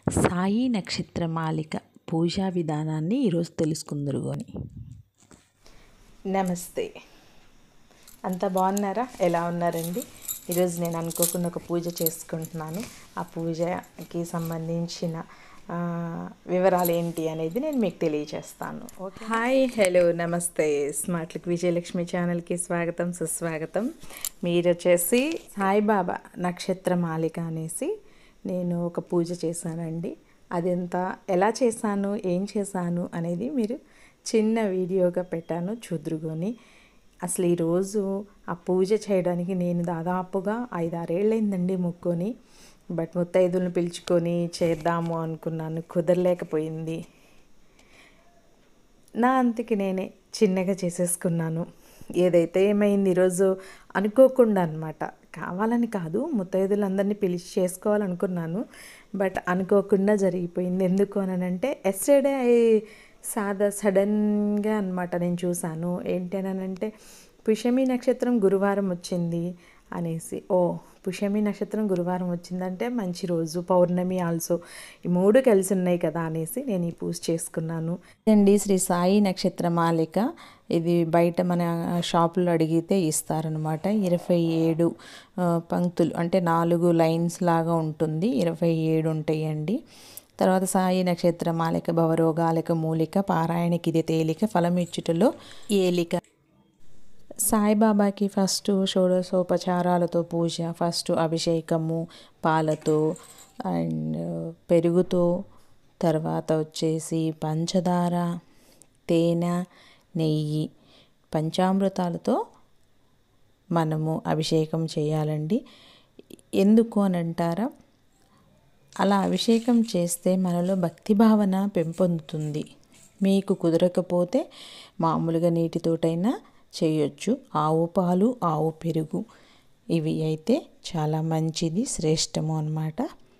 సాయి నక్షత్ర మాలిక పూజా విధానాన్ని ఈరోజు తెలుసుకుందరు అని నమస్తే అంతా బాగున్నారా ఎలా ఉన్నారండి ఈరోజు నేను అనుకోకుండా ఒక పూజ చేసుకుంటున్నాను ఆ పూజకి సంబంధించిన ఆ, వివరాలు ఏంటి అనేది నేను మీకు తెలియజేస్తాను ఓకే హాయ్ హలో నమస్తే స్మార్ట్ లుక్ విజయలక్ష్మి ఛానల్కి స్వాగతం సుస్వాగతం మీరు వచ్చేసి సాయిబాబా నక్షత్ర మాలిక అనేసి నేను ఒక పూజ చేశానండి అదంతా ఎలా చేశాను ఏం చేశాను అనేది మీరు చిన్న వీడియోగా పెట్టాను చూద్దురుకొని అసలు ఈరోజు ఆ పూజ చేయడానికి నేను దాదాపుగా ఐదారేళ్ళైందండి ముక్కొని బట్ ముత్తైదులను పిలుచుకొని చేద్దాము అనుకున్నాను కుదరలేకపోయింది నా అంతకి నేనే చిన్నగా చేసేసుకున్నాను ఏదైతే ఏమైంది ఈరోజు అనుకోకుండా అనమాట కావాలని కాదు ముత్తైదులందరినీ పిలిచి చేసుకోవాలనుకున్నాను బట్ అనుకోకుండా జరిగిపోయింది ఎందుకు అని అంటే ఎస్టర్డే ఐ సాదా సడన్గా అనమాట నేను చూశాను ఏంటి అని అంటే పుష్యమి నక్షత్రం గురువారం వచ్చింది అనేసి ఓ పుష్యమి నక్షత్రం గురువారం వచ్చిందంటే మంచి రోజు పౌర్ణమి ఆల్సో ఈ మూడు కలిసి ఉన్నాయి కదా అనేసి నేను ఈ పూజ చేసుకున్నాను అండి శ్రీ సాయి నక్షత్ర మాలిక ఇది బయట మన షాపులో అడిగితే ఇస్తారనమాట ఇరవై ఏడు ఆ, పంక్తులు అంటే నాలుగు లైన్స్ లాగా ఉంటుంది ఇరవై ఏడు ఉంటాయండి తర్వాత సాయి నక్షత్ర మాలిక భవరోగాలిక మూలిక పారాయణకి ఇది తేలిక ఫలమిచ్చుటలో ఏలిక సాయిబాబాకి ఫస్ట్ షోడశోపచారాలతో పూజ ఫస్ట్ అభిషేకము పాలతో అండ్ పెరుగుతో తర్వాత వచ్చేసి పంచదార తేనె నెయ్యి పంచామృతాలతో మనము అభిషేకం చేయాలండి ఎందుకు అని అంటారా అలా అభిషేకం చేస్తే మనలో భక్తి భావన పెంపొందుతుంది మీకు కుదరకపోతే మామూలుగా నీటితోటైనా చేయొచ్చు ఆవు పాలు ఆవు పెరుగు ఇవి అయితే చాలా మంచిది శ్రేష్టము అన్నమాట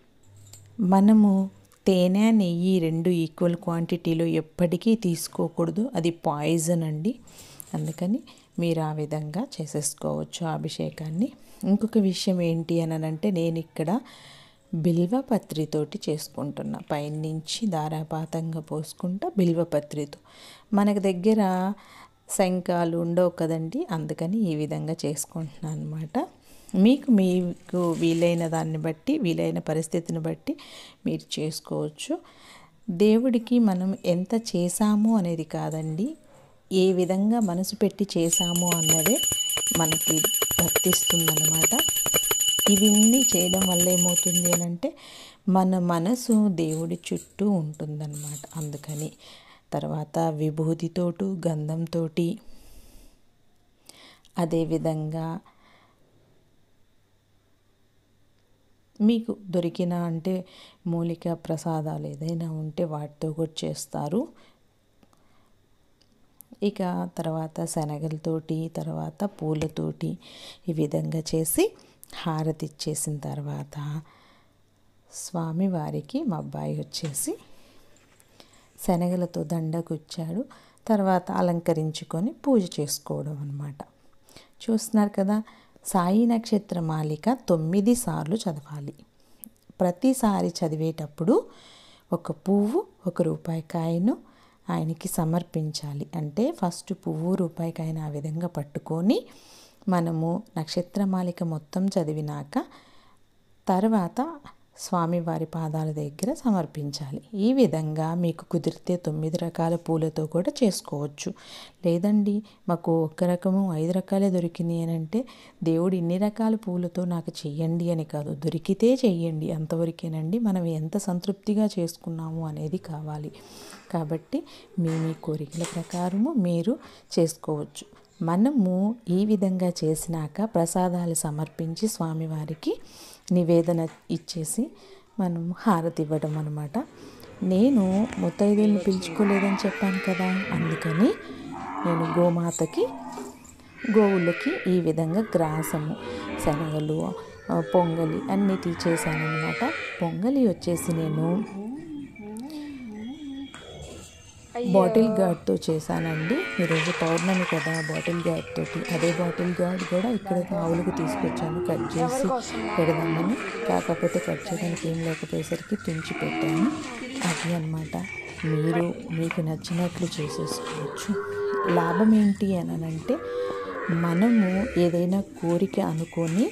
మనము తేనె నెయ్యి రెండు ఈక్వల్ క్వాంటిటీలో ఎప్పటికీ తీసుకోకూడదు అది పాయిజన్ అండి అందుకని మీరు ఆ విధంగా చేసేసుకోవచ్చు ఆ అభిషేకాన్ని ఇంకొక విషయం ఏంటి అని అంటే నేను ఇక్కడ బిల్వపత్రితోటి చేసుకుంటున్నా పైనుంచి ధారాపాతంగా పోసుకుంటా బిల్వపత్రితో మనకు దగ్గర శంఖాలు ఉండవు కదండి అందుకని ఈ విధంగా చేసుకుంటున్నాను అనమాట మీకు మీకు వీలైన దాన్ని బట్టి వీలైన పరిస్థితిని బట్టి మీరు చేసుకోవచ్చు దేవుడికి మనం ఎంత చేశాము అనేది కాదండి ఏ విధంగా మనసు పెట్టి చేశాము అన్నదే మనకి వర్తిస్తుందన్నమాట ఇవన్నీ చేయడం వల్ల ఏమవుతుంది అని అంటే మన మనసు దేవుడి చుట్టూ ఉంటుందన్నమాట అందుకని తర్వాత విభూతితోటు గంధంతోటి అదేవిధంగా మీకు దొరికిన అంటే మూలిక ప్రసాదాలు ఏదైనా ఉంటే వాటితో కూడా చేస్తారు ఇక తర్వాత శనగలతోటి తర్వాత పూలతోటి ఈ విధంగా చేసి హారతి ఇచ్చేసిన తర్వాత స్వామివారికి మా అబ్బాయి వచ్చేసి శనగలతో దండ గుచ్చాడు తర్వాత అలంకరించుకొని పూజ చేసుకోవడం అనమాట చూస్తున్నారు కదా సాయి నక్షత్ర మాలిక తొమ్మిది సార్లు చదవాలి ప్రతిసారి చదివేటప్పుడు ఒక పువ్వు ఒక రూపాయి కాయను ఆయనకి సమర్పించాలి అంటే ఫస్ట్ పువ్వు రూపాయి కాయను ఆ విధంగా పట్టుకొని మనము నక్షత్రమాలిక మొత్తం చదివినాక తర్వాత స్వామివారి పాదాల దగ్గర సమర్పించాలి ఈ విధంగా మీకు కుదిరితే తొమ్మిది రకాల పూలతో కూడా చేసుకోవచ్చు లేదండి మాకు ఒక్క రకము ఐదు రకాలే దొరికినాయి అని అంటే దేవుడు ఇన్ని రకాల పూలతో నాకు చెయ్యండి అని కాదు దొరికితే చెయ్యండి అంతవరకేనండి మనం ఎంత సంతృప్తిగా చేసుకున్నాము అనేది కావాలి కాబట్టి మీ మీ కోరికల ప్రకారము మీరు చేసుకోవచ్చు మనము ఈ విధంగా చేసినాక ప్రసాదాలు సమర్పించి స్వామివారికి నివేదన ఇచ్చేసి మనం హారతి ఇవ్వడం అనమాట నేను ముత్తైదులను పిలుచుకోలేదని చెప్పాను కదా అందుకని నేను గోమాతకి గోవులకి ఈ విధంగా గ్రాసము శనగలు ఆ, పొంగలి అన్నీ తీసేసాను అనమాట పొంగలి వచ్చేసి నేను బాటిల్ గార్డ్తో చేశానండి ఈరోజు పౌర్ణమి కదా బాటిల్ గార్డ్ తోటి అదే బాటిల్ గార్డ్ కూడా ఇక్కడ ఆవులకు తీసుకొచ్చాను కట్ చేసి పెడదామని కాకపోతే కట్ చేయడానికి ఏం లేకపోయేసరికి తుంచి పెట్టాను అది అన్నమాట మీరు మీకు నచ్చినట్లు చేసేసుకోవచ్చు లాభం ఏంటి అని అంటే మనము ఏదైనా కోరిక అనుకొని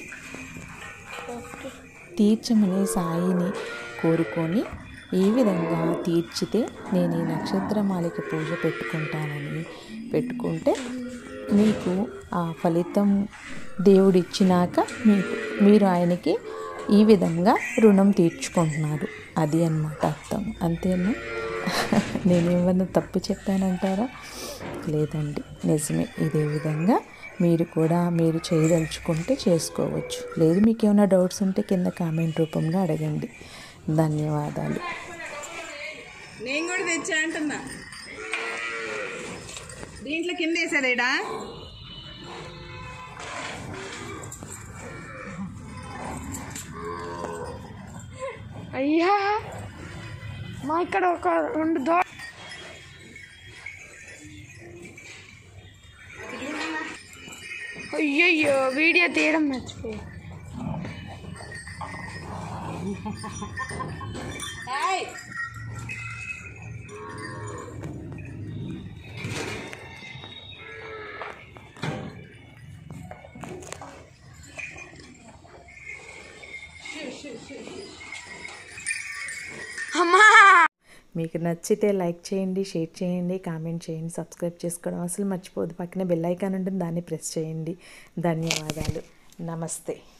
తీర్చమని సాయిని కోరుకొని ఏ విధంగా తీర్చితే నేను ఈ నక్షత్రమాలిక పూజ పెట్టుకుంటానని పెట్టుకుంటే మీకు ఆ ఫలితం దేవుడిచ్చినాక మీకు మీరు ఆయనకి ఈ విధంగా రుణం తీర్చుకుంటున్నారు అది అన్నమాట అర్థం అంతేనా నేనేమన్నా తప్పు చెప్పానంటారా లేదండి నిజమే ఇదే విధంగా మీరు కూడా మీరు చేయదలుచుకుంటే చేసుకోవచ్చు లేదు మీకు ఏమైనా డౌట్స్ ఉంటే కింద కామెంట్ రూపంలో అడగండి ధన్యవాదాలు నేను కూడా తెచ్చా అంటున్నా దీంట్లో కింద వేసేదేడా అయ్యా మా ఇక్కడ ఒక రెండు దో అయ్యయ్యో వీడియో తీయడం మర్చిపోయి అమ్మా మీకు నచ్చితే లైక్ చేయండి షేర్ చేయండి కామెంట్ చేయండి సబ్స్క్రైబ్ చేసుకోవడం అసలు మర్చిపోదు పక్కనే బెల్ ఐకాన్ ఉంటుంది దాన్ని ప్రెస్ చేయండి ధన్యవాదాలు నమస్తే